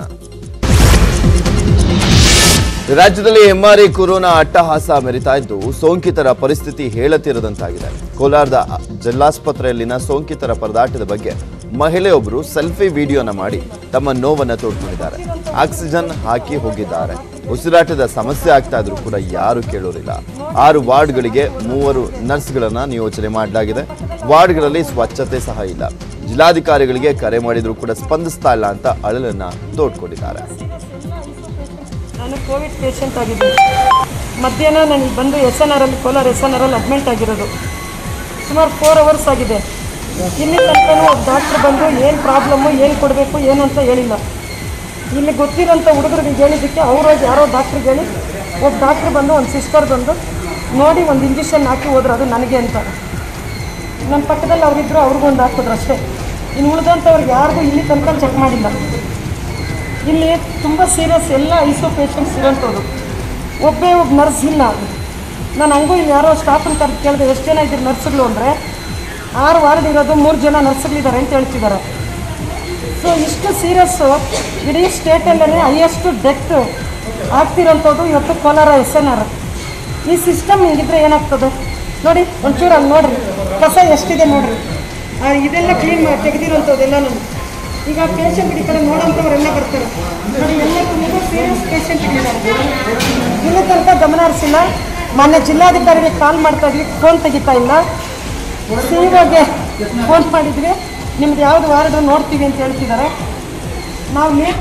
ರಾಜ್ಯದಲ್ಲಿ ಎಂಆರ್ಎ ಕೊರೋನಾ ಅಟ್ಟಹಾಸ ಮೆರಿತಾ ಇದ್ದು ಸೋಂಕಿತರ ಪರಿಸ್ಥಿತಿ ಹೇಳತಿರದಂತಾಗಿದೆ ಕೋಲಾರದ ಜಿಲ್ಲಾಸ್ಪತ್ರೆಯಲ್ಲಿನ ಸೋಂಕಿತರ ಪರದಾಟದ ಬಗ್ಗೆ ಮಹಿಳೆಯೊಬ್ಬರು ಸೆಲ್ಫಿ ವಿಡಿಯೋನ ಮಾಡಿ ತಮ್ಮ ನೋವನ್ನ ತೋಡ್ಕೊಂಡಿದ್ದಾರೆ ಆಕ್ಸಿಜನ್ ಹಾಕಿ ಹೋಗಿದ್ದಾರೆ ಉಸಿರಾಟದ ಸಮಸ್ಯೆ ಆಗ್ತಾ ಇದ್ರೂ ಕೂಡ ಯಾರು ಕೇಳೋರಿಲ್ಲ ಆರು ವಾರ್ಡ್ಗಳಿಗೆ ಮೂವರು ನರ್ಸ್ಗಳನ್ನ ನಿಯೋಜನೆ ಮಾಡಲಾಗಿದೆ ವಾರ್ಡ್ಗಳಲ್ಲಿ ಸ್ವಚ್ಛತೆ ಸಹ ಇಲ್ಲ ಜಿಲ್ಲಾಧಿಕಾರಿಗಳಿಗೆ ಕರೆ ಮಾಡಿದ್ರು ಕೂಡ ಸ್ಪಂದಿಸ್ತಾ ಇಲ್ಲ ಅಂತ ಅಳಲನ್ನ ತೋಡ್ಕೊಂಡಿದ್ದಾರೆ ನಾನು ಕೋವಿಡ್ ಪೇಷಂಟ್ ಆಗಿದ್ದೀನಿ ಮಧ್ಯಾಹ್ನ ನನಗೆ ಬಂದು ಎಸ್ ಎನ್ ಆರಲ್ಲಿ ಕೋಲಾರ ಎಸ್ ಎನ್ ಆರಲ್ಲಿ ಅಡ್ಮಿಂಟ್ ಆಗಿರೋದು ಸುಮಾರು ಫೋರ್ ಅವರ್ಸ್ ಆಗಿದೆ ಇಲ್ಲಿ ತನಕನೂ ಒಬ್ಬ ಡಾಕ್ಟ್ರ್ ಬಂದು ಏನು ಪ್ರಾಬ್ಲಮ್ಮು ಏನು ಕೊಡಬೇಕು ಏನು ಅಂತ ಹೇಳಿಲ್ಲ ಇಲ್ಲಿ ಗೊತ್ತಿರೋಂಥ ಹುಡುಗರಿಗೆ ಹೇಳಿದ್ದಕ್ಕೆ ಅವರು ಯಾರೋ ಡಾಕ್ಟ್ರಿಗೆ ಹೇಳಿ ಒಬ್ಬ ಡಾಕ್ಟ್ರ್ ಬಂದು ಒಂದು ಸಿಸ್ಟರ್ ಬಂದು ನೋಡಿ ಒಂದು ಇಂಜೆಕ್ಷನ್ ಹಾಕಿ ಹೋದ್ರು ಅದು ನನಗೆ ಅಂತ ನನ್ನ ಪಕ್ಕದಲ್ಲಿ ಅವರಿದ್ದರು ಅವ್ರಿಗೂ ಒಂದು ಹಾಕಿದ್ರು ಅಷ್ಟೇ ಇನ್ನು ಉಳಿದಂಥವ್ರಿಗೆ ಯಾರಿಗೂ ಇಲ್ಲಿ ತನಕ ಚೆಕ್ ಮಾಡಿಲ್ಲ ಇಲ್ಲಿ ತುಂಬ ಸೀರಿಯಸ್ ಎಲ್ಲ ಐಸೋ ಪೇಷಂಟ್ಸ್ ಇರೋಂಥವ್ರು ಒಬ್ಬೇ ಒಬ್ಬ ನರ್ಸ್ ಇಲ್ಲ ನಾನು ಹಂಗೂ ಇಲ್ಲಿ ಯಾರೋ ಸ್ಟಾಫನ್ನು ಕರೆದು ಕೇಳಿದೆ ಎಷ್ಟು ಜನ ಇದ್ದೀರಿ ನರ್ಸ್ಗಳು ಅಂದರೆ ಆರು ವಾರ್ಡ್ ಇರೋದು ಮೂರು ಜನ ನರ್ಸ್ಗಳಿದ್ದಾರೆ ಅಂತ ಹೇಳ್ತಿದ್ದಾರೆ ಸೊ ಇಷ್ಟು ಸೀರಿಯಸ್ಸು ಇಡೀ ಸ್ಟೇಟಲ್ಲೇ ಹೈಯೆಸ್ಟ್ ಡೆತ್ ಆಗ್ತಿರೋಂಥದ್ದು ಇವತ್ತು ಕೋಲಾರ ಎಸ್ ಎನ್ ಆರ್ ಈ ಸಿಸ್ಟಮ್ ಹಿಂಗಿದ್ರೆ ಏನಾಗ್ತದೆ ನೋಡಿ ಒಂಚೂರು ಅಲ್ಲಿ ನೋಡ್ರಿ ಕಸ ಎಷ್ಟಿದೆ ನೋಡ್ರಿ ಆ, ಇದೆಲ್ಲ ಕ್ಲೀನ್ ಮಾಡಿ ತೆಗೆದಿರೋಂಥದ್ದೆಲ್ಲ ಈಗ ಪೇಷಂಟ್ ಈ ಕಡೆ ನೋಡೋಂಥವ್ರೆಲ್ಲ ಬರ್ತಾರೆ ನೋಡಿ ಎಲ್ಲ ತುಂಬ ಸೀರಿಯಸ್ ಪೇಷಂಟ್ಗಳಿದ್ದಾರೆ ಇನ್ನೂ ತನಕ ಗಮನ ಹರಿಸಿಲ್ಲ ಮೊನ್ನೆ ಜಿಲ್ಲಾಧಿಕಾರಿಗೆ ಕಾಲ್ ಮಾಡ್ತಾ ಇದ್ವಿ ಫೋನ್ ತೆಗಿತಾ ಇಲ್ಲ ಸಿಇಒಗೆ ಫೋನ್ ಮಾಡಿದ್ವಿ ನಿಮ್ದು ಯಾವ್ದು ವಾರ್ಡು ನೋಡ್ತೀವಿ ಅಂತ ಹೇಳ್ತಿದ್ದಾರೆ ನಾವು ನೀಟ್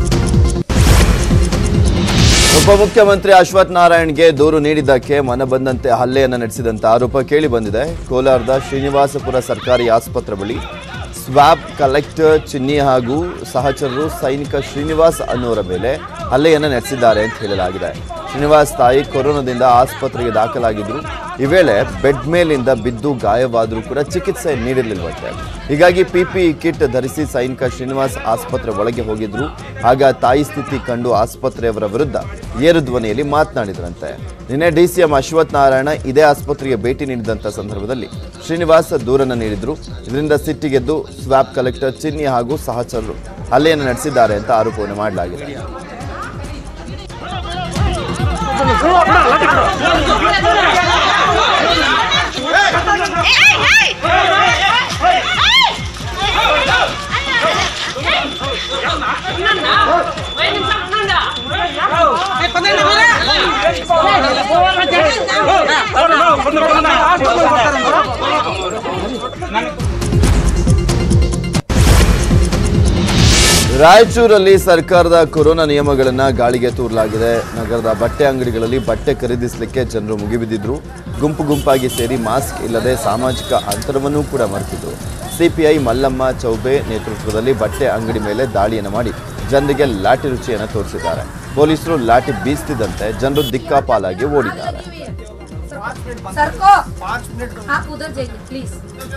ಉಪಮುಖ್ಯಮಂತ್ರಿ ಅಶ್ವಥ್ ನಾರಾಯಣ್ಗೆ ದೂರು ನೀಡಿದ್ದಕ್ಕೆ ಮನಬಂದಂತೆ ಹಲ್ಲೆಯನ್ನು ನಡೆಸಿದಂತ ಆರೋಪ ಕೇಳಿ ಬಂದಿದೆ ಕೋಲಾರದ ಶ್ರೀನಿವಾಸಪುರ ಸರ್ಕಾರಿ ಆಸ್ಪತ್ರೆ ಬಳಿ ಸ್ವಾಬ್ ಕಲೆಕ್ಟರ್ ಚಿನ್ನಿ ಹಾಗೂ ಸಹಚರರು ಸೈನಿಕ ಶ್ರೀನಿವಾಸ್ ಅನ್ನೋರ ಮೇಲೆ ಹಲ್ಲೆಯನ್ನು ನಡೆಸಿದ್ದಾರೆ ಅಂತ ಹೇಳಲಾಗಿದೆ ಶ್ರೀನಿವಾಸ್ ತಾಯಿ ಕೊರೋನಾದಿಂದ ಆಸ್ಪತ್ರೆಗೆ ದಾಖಲಾಗಿದ್ರು ಈ ವೇಳೆ ಬೆಡ್ ಮೇಲಿಂದ ಬಿದ್ದು ಗಾಯವಾದರೂ ಕೂಡ ಚಿಕಿತ್ಸೆ ನೀಡಿರಲಿಲ್ವಂತೆ ಹೀಗಾಗಿ ಪಿಪಿಇ ಕಿಟ್ ಧರಿಸಿ ಸೈನಿಕ ಶ್ರೀನಿವಾಸ್ ಆಸ್ಪತ್ರೆ ಒಳಗೆ ಹೋಗಿದ್ರು ಆಗ ತಾಯಿ ಸ್ಥಿತಿ ಕಂಡು ಆಸ್ಪತ್ರೆಯವರ ವಿರುದ್ಧ ಏರು ಧ್ವನಿಯಲ್ಲಿ ಮಾತನಾಡಿದ್ರಂತೆ ನಿನ್ನೆ ಡಿಸಿಎಂ ಅಶ್ವಥ್ ನಾರಾಯಣ ಇದೇ ಆಸ್ಪತ್ರೆಗೆ ಭೇಟಿ ನೀಡಿದಂಥ ಸಂದರ್ಭದಲ್ಲಿ ಶ್ರೀನಿವಾಸ್ ದೂರನ್ನು ನೀಡಿದ್ರು ಇದರಿಂದ ಸಿಟ್ಟಿಗೆದ್ದು ಸ್ವಾಬ್ ಕಲೆಕ್ಟರ್ ಚಿನ್ನಿ ಹಾಗೂ ಸಹಚರರು ಹಲ್ಲೆಯನ್ನು ನಡೆಸಿದ್ದಾರೆ ಅಂತ ಆರೋಪವನ್ನು ಮಾಡಲಾಗಿದೆ ರಾಯಚೂರಲ್ಲಿ ಸರ್ಕಾರದ ಕೊರೋನಾ ನಿಯಮಗಳನ್ನು ಗಾಳಿಗೆ ತೂರಲಾಗಿದೆ ನಗರದ ಬಟ್ಟೆ ಅಂಗಡಿಗಳಲ್ಲಿ ಬಟ್ಟೆ ಖರೀದಿಸಲಿಕ್ಕೆ ಜನರು ಮುಗಿಬಿದ್ದಿದ್ರು ಗುಂಪು ಗುಂಪಾಗಿ ಸೇರಿ ಮಾಸ್ಕ್ ಇಲ್ಲದೆ ಸಾಮಾಜಿಕ ಅಂತರವನ್ನೂ ಕೂಡ ಮರೆತಿದ್ರು ಸಿಪಿಐ ಮಲ್ಲಮ್ಮ ಚೌಬೆ ನೇತೃತ್ವದಲ್ಲಿ ಬಟ್ಟೆ ಅಂಗಡಿ ಮೇಲೆ ದಾಳಿಯನ್ನು ಮಾಡಿ ಜನರಿಗೆ ಲಾಠಿ ರುಚಿಯನ್ನು ತೋರಿಸಿದ್ದಾರೆ ಪೊಲೀಸರು ಲಾಠಿ ಬೀಸ್ತಿದ್ದಂತೆ ಜನರು ದಿಕ್ಕಾಪಾಲಾಗಿ ಓಡಿದ್ದಾರೆ सर को आप उधर जाइए प्लीज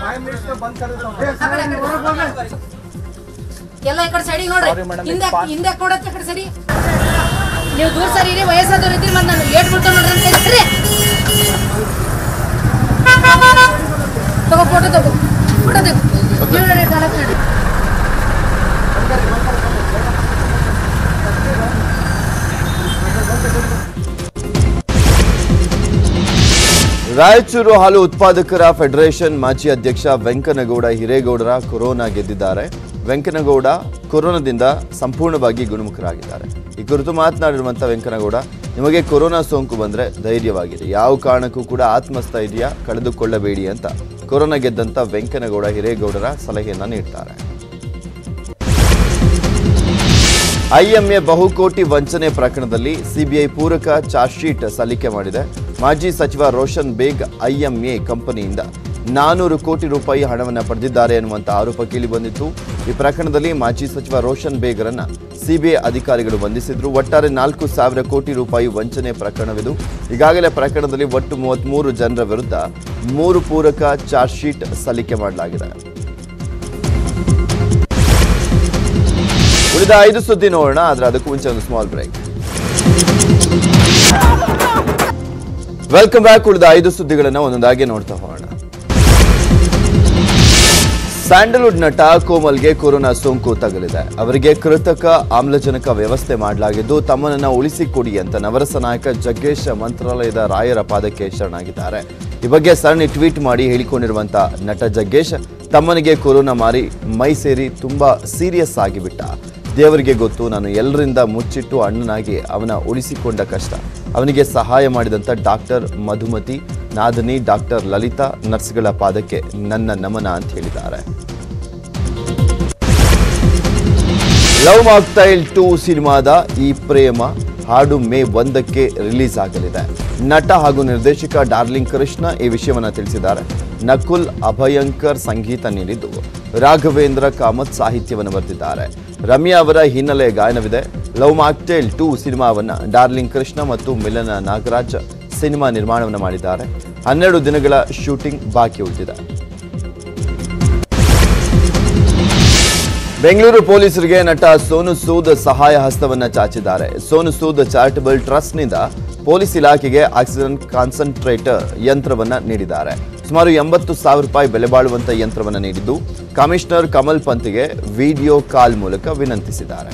ಎಲ್ಲ ಈ ಕಡೆ ಸೈಡಿಗೆ ನೋಡ್ರಿ ಹಿಂದೆ ಹಿಂದೆ ನೋಡತ್ತೆ ಈ ಕಡೆ ಸರಿ ನೀವು ದೂರ ಸರಿ ರೀ ವಯಸ್ಸಾದವ್ರು ಇದ್ರಿ ಮತ್ತೆ ನಾನು ಲೇಟ್ ಬಿಡ್ತಾವ ನೋಡ್ರಿ ಅಂತ ಹೇಳ್ತೀರಿ ತಗೋ ಫೋಟೋ ತಗೋ ಫೋಟೋ ತಗೋ ನೀವು ನೋಡಿ ಕಾಲಕ್ಕೆ ನೋಡಿ ರಾಯಚೂರು ಹಾಲು ಉತ್ಪಾದಕರ ಫೆಡರೇಷನ್ ಮಾಜಿ ಅಧ್ಯಕ್ಷ ವೆಂಕನಗೌಡ ಹಿರೇಗೌಡರ ಕೊರೋನಾ ಗೆದ್ದಿದ್ದಾರೆ ವೆಂಕನಗೌಡ ಕೊರೋನಾದಿಂದ ಸಂಪೂರ್ಣವಾಗಿ ಗುಣಮುಖರಾಗಿದ್ದಾರೆ ಈ ಕುರಿತು ಮಾತನಾಡಿರುವಂಥ ವೆಂಕನಗೌಡ ನಿಮಗೆ ಕೊರೋನಾ ಸೋಂಕು ಬಂದರೆ ಧೈರ್ಯವಾಗಿದೆ ಯಾವ ಕಾರಣಕ್ಕೂ ಕೂಡ ಆತ್ಮಸ್ಥೈರ್ಯ ಕಳೆದುಕೊಳ್ಳಬೇಡಿ ಅಂತ ಕೊರೋನಾ ಗೆದ್ದಂಥ ವೆಂಕನಗೌಡ ಹಿರೇಗೌಡರ ಸಲಹೆಯನ್ನು ನೀಡ್ತಾರೆ ಐಎಂಎ ಬಹುಕೋಟಿ ವಂಚನೆ ಪ್ರಕರಣದಲ್ಲಿ ಸಿಬಿಐ ಪೂರಕ ಚಾರ್ಜ್ ಶೀಟ್ ಸಲ್ಲಿಕೆ ಮಾಡಿದೆ ಮಾಜಿ ಸಚಿವ ರೋಷನ್ ಬೇಗ್ ಐಎಂಎ ಕಂಪನಿಯಿಂದ ನಾನೂರು ಕೋಟಿ ರೂಪಾಯಿ ಹಣವನ್ನು ಪಡೆದಿದ್ದಾರೆ ಎನ್ನುವಂತ ಆರೋಪ ಕೇಳಿಬಂದಿತ್ತು ಈ ಪ್ರಕರಣದಲ್ಲಿ ಮಾಜಿ ಸಚಿವ ರೋಷನ್ ಬೇಗರನ್ನ ಸಿಬಿಐ ಅಧಿಕಾರಿಗಳು ಬಂಧಿಸಿದ್ರು ಒಟ್ಟಾರೆ ನಾಲ್ಕು ಸಾವಿರ ಕೋಟಿ ರೂಪಾಯಿ ವಂಚನೆ ಪ್ರಕರಣವಿದು ಈಗಾಗಲೇ ಪ್ರಕರಣದಲ್ಲಿ ಒಟ್ಟು ಮೂವತ್ಮೂರು ಜನರ ವಿರುದ್ಧ ಮೂರು ಪೂರಕ ಚಾರ್ಜ್ ಶೀಟ್ ಸಲ್ಲಿಕೆ ಮಾಡಲಾಗಿದೆ ಉಳಿದ ಐದು ಸುದ್ದಿ ನೋಡೋಣ ಆದ್ರೆ ಅದಕ್ಕೂ ಮುಂಚೆ ಒಂದು ಸ್ಮಾಲ್ ಬ್ರೇಕ್ ವೆಲ್ಕಮ್ ಬ್ಯಾಕ್ ಉಳಿದ ಐದು ಸುದ್ದಿಗಳನ್ನ ಒಂದೊಂದಾಗಿ ನೋಡ್ತಾ ಹೋಗೋಣ ಸ್ಯಾಂಡಲ್ವುಡ್ ನಟ ಕೋಮಲ್ಗೆ ಕೊರೋನಾ ಸೋಂಕು ತಗಲಿದೆ ಅವರಿಗೆ ಕೃತಕ ಆಮ್ಲಜನಕ ವ್ಯವಸ್ಥೆ ಮಾಡಲಾಗಿದ್ದು ತಮ್ಮನನ್ನ ಉಳಿಸಿಕೊಡಿ ಅಂತ ನವರಸ ನಾಯಕ ಜಗ್ಗೇಶ್ ಮಂತ್ರಾಲಯದ ರಾಯರ ಪಾದಕ್ಕೆ ಶರಣಾಗಿದ್ದಾರೆ ಈ ಬಗ್ಗೆ ಸರಣಿ ಟ್ವೀಟ್ ಮಾಡಿ ಹೇಳಿಕೊಂಡಿರುವಂತ ನಟ ಜಗ್ಗೇಶ್ ತಮ್ಮನಿಗೆ ಕೊರೋನಾ ಮಾರಿ ಮೈ ಸೇರಿ ತುಂಬಾ ಸೀರಿಯಸ್ ಆಗಿಬಿಟ್ಟ ದೇವರಿಗೆ ಗೊತ್ತು ನಾನು ಎಲ್ಲರಿಂದ ಮುಚ್ಚಿಟ್ಟು ಅಣ್ಣನಾಗಿ ಅವನ ಉಳಿಸಿಕೊಂಡ ಕಷ್ಟ ಅವನಿಗೆ ಸಹಾಯ ಮಾಡಿದಂಥ ಡಾಕ್ಟರ್ ಮಧುಮತಿ ನಾದನಿ ಡಾಕ್ಟರ್ ಲಲಿತಾ ನರ್ಸ್ಗಳ ಪಾದಕ್ಕೆ ನನ್ನ ನಮನ ಅಂತ ಹೇಳಿದ್ದಾರೆ ಲವ್ ಮಾಕ್ತೈಲ್ ಟೂ ಸಿನಿಮಾದ ಈ ಪ್ರೇಮ ಹಾಡು ಮೇ ಒಂದಕ್ಕೆ ರಿಲೀಸ್ ಆಗಲಿದೆ ನಟ ಹಾಗೂ ನಿರ್ದೇಶಕ ಡಾರ್ಲಿಂಗ್ ಕೃಷ್ಣ ಈ ವಿಷಯವನ್ನ ತಿಳಿಸಿದ್ದಾರೆ ನಕುಲ್ ಅಭಯಂಕರ್ ಸಂಗೀತ ನೀಡಿದ್ದು ರಾಘವೇಂದ್ರ ಕಾಮತ್ ಸಾಹಿತ್ಯವನ್ನು ಬರೆದಿದ್ದಾರೆ ರಮ್ಯಾ ಅವರ ಹಿನ್ನೆಲೆ ಗಾಯನವಿದೆ ಲವ್ ಮಾಕ್ಟೇಲ್ ಟೂ ಸಿನಿಮಾವನ್ನ ಡಾರ್ಲಿಂಗ್ ಕೃಷ್ಣ ಮತ್ತು ಮಿಲನ ನಾಗರಾಜ್ ಸಿನಿಮಾ ನಿರ್ಮಾಣವನ್ನು ಮಾಡಿದ್ದಾರೆ ಹನ್ನೆರಡು ದಿನಗಳ ಶೂಟಿಂಗ್ ಬಾಕಿ ಉಳಿದಿದೆ ಬೆಂಗಳೂರು ಪೊಲೀಸರಿಗೆ ನಟ ಸೋನು ಸೂದ್ ಸಹಾಯ ಹಸ್ತವನ್ನ ಚಾಚಿದ್ದಾರೆ ಸೋನು ಸೂದ್ ಚಾರಿಟಬಲ್ ಟ್ರಸ್ಟ್ನಿಂದ ಪೊಲೀಸ್ ಇಲಾಖೆಗೆ ಆಕ್ಸಿಜನ್ ಕಾನ್ಸಂಟ್ರೇಟರ್ ಯಂತ್ರವನ್ನ ನೀಡಿದ್ದಾರೆ ಸುಮಾರು ಎಂಬತ್ತು ಸಾವಿರ ರೂಪಾಯಿ ಬೆಲೆ ಬಾಳುವಂತ ಯಂತ್ರವನ್ನ ನೀಡಿದ್ದು ಕಮಿಷನರ್ ಕಮಲ್ ಪಂತ್ಗೆ ವಿಡಿಯೋ ಕಾಲ್ ಮೂಲಕ ವಿನಂತಿಸಿದ್ದಾರೆ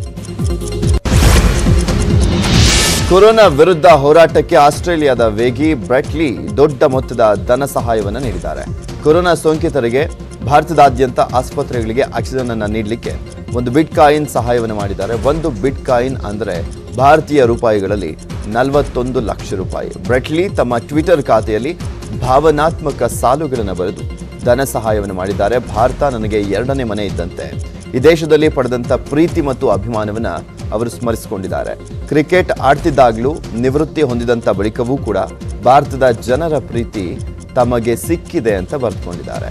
ಕೊರೋನಾ ವಿರುದ್ಧ ಹೋರಾಟಕ್ಕೆ ಆಸ್ಟ್ರೇಲಿಯಾದ ವೇಗಿ ಬ್ರೆಟ್ಲಿ ದೊಡ್ಡ ಮೊತ್ತದ ಧನ ಸಹಾಯವನ್ನು ನೀಡಿದ್ದಾರೆ ಕೊರೋನಾ ಸೋಂಕಿತರಿಗೆ ಭಾರತದಾದ್ಯಂತ ಆಸ್ಪತ್ರೆಗಳಿಗೆ ಆಕ್ಸಿಜನ್ ಅನ್ನು ನೀಡಲಿಕ್ಕೆ ಒಂದು ಬಿಟ್ ಕಾಯಿನ್ ಸಹಾಯವನ್ನು ಮಾಡಿದ್ದಾರೆ ಒಂದು ಬಿಟ್ ಕಾಯಿನ್ ಅಂದರೆ ಭಾರತೀಯ ರೂಪಾಯಿಗಳಲ್ಲಿ ನಲವತ್ತೊಂದು ಲಕ್ಷ ರೂಪಾಯಿ ಬ್ರೆಟ್ಲಿ ತಮ್ಮ ಟ್ವಿಟರ್ ಖಾತೆಯಲ್ಲಿ ಭಾವನಾತ್ಮಕ ಸಾಲುಗಳನ್ನು ಬರೆದು ಧನ ಸಹಾಯವನ್ನು ಮಾಡಿದ್ದಾರೆ ಭಾರತ ನನಗೆ ಎರಡನೇ ಮನೆ ಇದ್ದಂತೆ ಈ ದೇಶದಲ್ಲಿ ಪಡೆದಂತ ಪ್ರೀತಿ ಮತ್ತು ಅಭಿಮಾನವನ್ನ ಅವರು ಸ್ಮರಿಸಿಕೊಂಡಿದ್ದಾರೆ ಕ್ರಿಕೆಟ್ ಆಡ್ತಿದ್ದಾಗಲೂ ನಿವೃತ್ತಿ ಹೊಂದಿದಂತ ಬಳಿಕವೂ ಕೂಡ ಭಾರತದ ಜನರ ಪ್ರೀತಿ ತಮಗೆ ಸಿಕ್ಕಿದೆ ಅಂತ ಬರೆದುಕೊಂಡಿದ್ದಾರೆ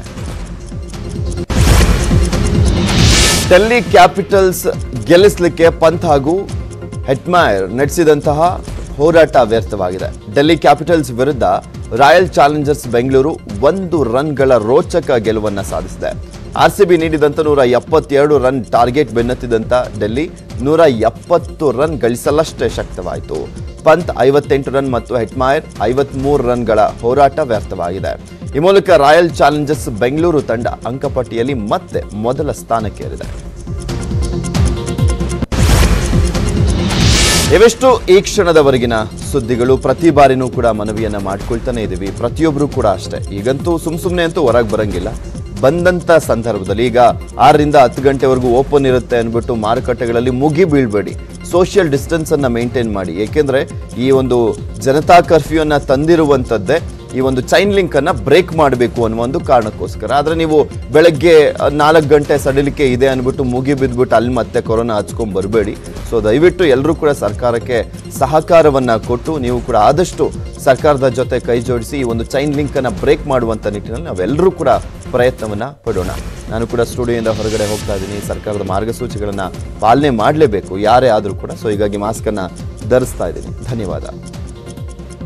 ಡೆಲ್ಲಿ ಕ್ಯಾಪಿಟಲ್ಸ್ ಗೆಲ್ಲಿಸಲಿಕ್ಕೆ ಪಂತ್ ಹಾಗೂ ಹೆಟ್ಮೈರ್ ನಡೆಸಿದಂತಹ ಹೋರಾಟ ವ್ಯರ್ಥವಾಗಿದೆ ಡೆಲ್ಲಿ ಕ್ಯಾಪಿಟಲ್ಸ್ ವಿರುದ್ಧ ರಾಯಲ್ ಚಾಲೆಂಜರ್ಸ್ ಬೆಂಗಳೂರು ಒಂದು ರನ್ಗಳ ರೋಚಕ ಗೆಲುವನ್ನ ಸಾಧಿಸಿದೆ ಆರ್ಸಿಬಿ ನೀಡಿದಂತ ನೂರ ಎಪ್ಪತ್ತೆರಡು ರನ್ ಟಾರ್ಗೆಟ್ ಬೆನ್ನತ್ತಿದಂತ ಡೆಲ್ಲಿ ನೂರ ಎಪ್ಪತ್ತು ರನ್ ಗಳಿಸಲಷ್ಟೇ ಶಕ್ತವಾಯಿತು ಪಂತ್ ಐವತ್ತೆಂಟು ರನ್ ಮತ್ತು ಹೆಟ್ಮಾಯರ್ ಐವತ್ಮೂರು ರನ್ಗಳ ಹೋರಾಟ ವ್ಯರ್ಥವಾಗಿದೆ ಈ ಮೂಲಕ ರಾಯಲ್ ಚಾಲೆಂಜರ್ಸ್ ಬೆಂಗಳೂರು ತಂಡ ಅಂಕಪಟ್ಟಿಯಲ್ಲಿ ಮತ್ತೆ ಮೊದಲ ಸ್ಥಾನಕ್ಕೇರಿದೆ ಇವೆಷ್ಟು ಈ ಕ್ಷಣದವರೆಗಿನ ಸುದ್ದಿಗಳು ಪ್ರತಿ ಬಾರಿನೂ ಕೂಡ ಮನವಿಯನ್ನ ಮಾಡ್ಕೊಳ್ತಾನೆ ಇದೀವಿ ಪ್ರತಿಯೊಬ್ಬರು ಕೂಡ ಅಷ್ಟೇ ಈಗಂತೂ ಸುಮ್ ಸುಮ್ಮನೆ ಅಂತೂ ಹೊರಗೆ ಬರಂಗಿಲ್ಲ ಬಂದಂತ ಸಂದರ್ಭದಲ್ಲಿ ಈಗ ಆರರಿಂದ ಹತ್ತು ಗಂಟೆವರೆಗೂ ಓಪನ್ ಇರುತ್ತೆ ಅಂದ್ಬಿಟ್ಟು ಮಾರುಕಟ್ಟೆಗಳಲ್ಲಿ ಮುಗಿ ಬೀಳ್ಬೇಡಿ ಸೋಷಿಯಲ್ ಡಿಸ್ಟೆನ್ಸ್ ಅನ್ನ ಮೇಂಟೈನ್ ಮಾಡಿ ಏಕೆಂದ್ರೆ ಈ ಒಂದು ಜನತಾ ಕರ್ಫ್ಯೂ ಅನ್ನ ತಂದಿರುವಂತದ್ದೇ ಈ ಒಂದು ಚೈನ್ ಲಿಂಕ್ ಅನ್ನ ಬ್ರೇಕ್ ಮಾಡಬೇಕು ಅನ್ನುವ ಒಂದು ಕಾರಣಕ್ಕೋಸ್ಕರ ಆದ್ರೆ ನೀವು ಬೆಳಗ್ಗೆ ನಾಲ್ಕು ಗಂಟೆ ಸಡಿಲಿಕೆ ಇದೆ ಅಂದ್ಬಿಟ್ಟು ಮುಗಿ ಬಿದ್ದುಬಿಟ್ಟು ಅಲ್ಲಿ ಮತ್ತೆ ಕೊರೋನಾ ಹಚ್ಕೊಂಡ್ ಬರಬೇಡಿ ಸೊ ದಯವಿಟ್ಟು ಎಲ್ಲರೂ ಕೂಡ ಸರ್ಕಾರಕ್ಕೆ ಸಹಕಾರವನ್ನ ಕೊಟ್ಟು ನೀವು ಕೂಡ ಆದಷ್ಟು ಸರ್ಕಾರದ ಜೊತೆ ಕೈ ಜೋಡಿಸಿ ಈ ಒಂದು ಚೈನ್ ಲಿಂಕ್ ಅನ್ನ ಬ್ರೇಕ್ ಮಾಡುವಂತ ನಿಟ್ಟಿನಲ್ಲಿ ನಾವೆಲ್ಲರೂ ಕೂಡ ಪ್ರಯತ್ನವನ್ನ ಪಡೋಣ ನಾನು ಕೂಡ ಸ್ಟುಡಿಯೋಯಿಂದ ಹೊರಗಡೆ ಹೋಗ್ತಾ ಇದ್ದೀನಿ ಸರ್ಕಾರದ ಮಾರ್ಗಸೂಚಿಗಳನ್ನ ಪಾಲನೆ ಮಾಡಲೇಬೇಕು ಯಾರೇ ಆದರೂ ಕೂಡ ಸೊ ಹೀಗಾಗಿ ಮಾಸ್ಕ್ ಅನ್ನ ಧರಿಸ್ತಾ ಇದ್ದೀನಿ ಧನ್ಯವಾದ